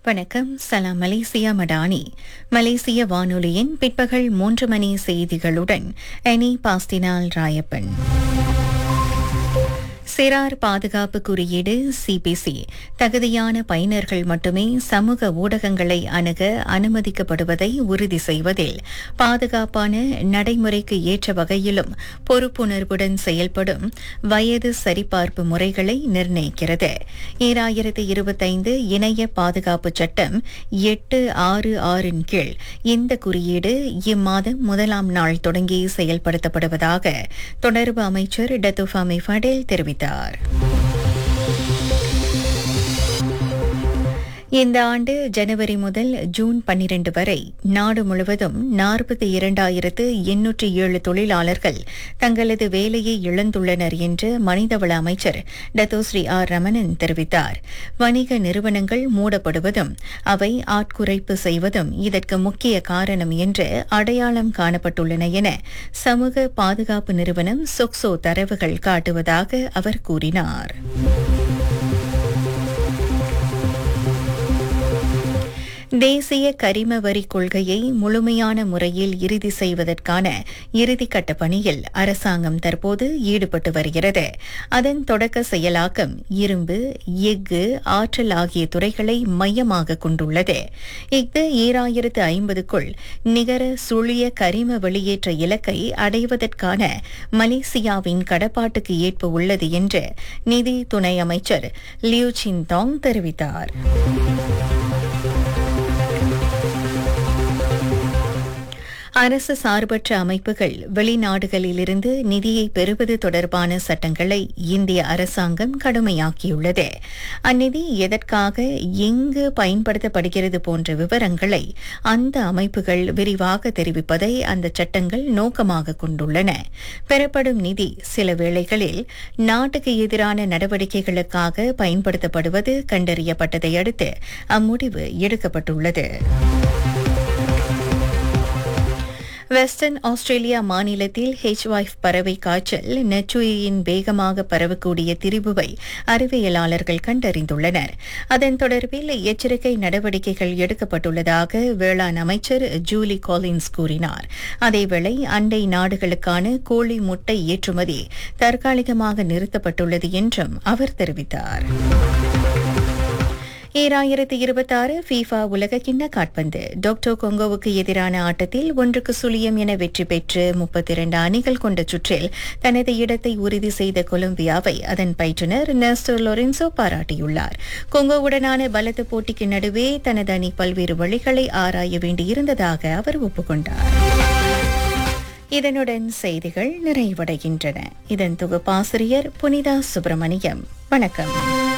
வணக்கம் சலாம் மலேசியா மடானி மலேசிய வானொலியின் பிற்பகல் மூன்று மணி செய்திகளுடன் எனி பாஸ்டினால் ராயப்பன் சிறார் பாதுகாப்பு குறியீடு சிபிசி தகுதியான பயனர்கள் மட்டுமே சமூக ஊடகங்களை அணுக அனுமதிக்கப்படுவதை உறுதி செய்வதில் பாதுகாப்பான நடைமுறைக்கு ஏற்ற வகையிலும் பொறுப்புணர்வுடன் செயல்படும் வயது சரிபார்ப்பு முறைகளை நிர்ணயிக்கிறது ஈராயிரத்து இருபத்தைந்து இணைய பாதுகாப்பு சட்டம் எட்டு ஆறு ஆறின் கீழ் இந்த குறியீடு இம்மாதம் முதலாம் நாள் தொடங்கி செயல்படுத்தப்படுவதாக தொடர்பு அமைச்சர் டத்துஃபாமி ஃபடேல் தெரிவித்தார் இந்த ஆண்டு ஜனவரி முதல் ஜூன் பன்னிரண்டு வரை நாடு முழுவதும் நாற்பத்தி இரண்டாயிரத்து எண்ணூற்றி ஏழு தொழிலாளர்கள் தங்களது வேலையை இழந்துள்ளனர் என்று மனிதவள அமைச்சர் டத்தோஸ்ரீ ஆர் ரமணன் தெரிவித்தார் வணிக நிறுவனங்கள் மூடப்படுவதும் அவை ஆட்குறைப்பு செய்வதும் இதற்கு முக்கிய காரணம் என்று அடையாளம் காணப்பட்டுள்ளன என சமூக பாதுகாப்பு நிறுவனம் சொக்சோ தரவுகள் காட்டுவதாக அவர் கூறினார் தேசிய கரிம வரி கொள்கையை முழுமையான முறையில் இறுதி செய்வதற்கான இறுதிக்கட்ட பணியில் அரசாங்கம் தற்போது ஈடுபட்டு வருகிறது அதன் தொடக்க செயலாக்கம் இரும்பு எஃகு ஆற்றல் ஆகிய துறைகளை மையமாக கொண்டுள்ளது இஃது ஈராயிரத்து ஐம்பதுக்குள் நிகர சுழிய கரிம வெளியேற்ற இலக்கை அடைவதற்கான மலேசியாவின் கடப்பாட்டுக்கு ஏற்ப உள்ளது என்று நிதி துணை அமைச்சர் லியூ சின்தாங் தெரிவித்தார் அரசு சார்பற்ற அமைப்புகள் வெளிநாடுகளிலிருந்து நிதியை பெறுவது தொடர்பான சட்டங்களை இந்திய அரசாங்கம் கடுமையாக்கியுள்ளது அந்நிதி எதற்காக எங்கு பயன்படுத்தப்படுகிறது போன்ற விவரங்களை அந்த அமைப்புகள் விரிவாக தெரிவிப்பதை அந்த சட்டங்கள் நோக்கமாக கொண்டுள்ளன பெறப்படும் நிதி சில வேளைகளில் நாட்டுக்கு எதிரான நடவடிக்கைகளுக்காக பயன்படுத்தப்படுவது கண்டறியப்பட்டதை அடுத்து அம்முடிவு எடுக்கப்பட்டுள்ளது வெஸ்டர்ன் ஆஸ்திரேலியா மாநிலத்தில் ஹெச் வைஃப் பறவை காய்ச்சல் நெச்சுயின் வேகமாக பரவக்கூடிய திரிபுவை அறிவியலாளர்கள் கண்டறிந்துள்ளனர் அதன் தொடர்பில் எச்சரிக்கை நடவடிக்கைகள் எடுக்கப்பட்டுள்ளதாக வேளாண் அமைச்சர் ஜூலி காலின்ஸ் கூறினார் அதேவேளை அண்டை நாடுகளுக்கான கோழி முட்டை ஏற்றுமதி தற்காலிகமாக நிறுத்தப்பட்டுள்ளது என்றும் அவர் தெரிவித்தார் ஈராயிரத்தி இருபத்தாறு ஃபீஃபா உலகக்கிண்ண காட்பந்து டாக்டர் கொங்கோவுக்கு எதிரான ஆட்டத்தில் ஒன்றுக்கு சுழியம் என வெற்றி பெற்று முப்பத்தி இரண்டு அணிகள் கொண்ட சுற்றில் தனது இடத்தை உறுதி செய்த கொலம்பியாவை அதன் பயிற்றுநர் நெஸ்டர் லொரென்சோ பாராட்டியுள்ளார் கொங்கோவுடனான பலத்த போட்டிக்கு நடுவே தனது அணி பல்வேறு வழிகளை ஆராய வேண்டியிருந்ததாக அவர் ஒப்புக்கொண்டார் இதனுடன் செய்திகள் நிறைவடைகின்றன இதன் தொகுப்பாசிரியர் புனிதா சுப்பிரமணியம் வணக்கம்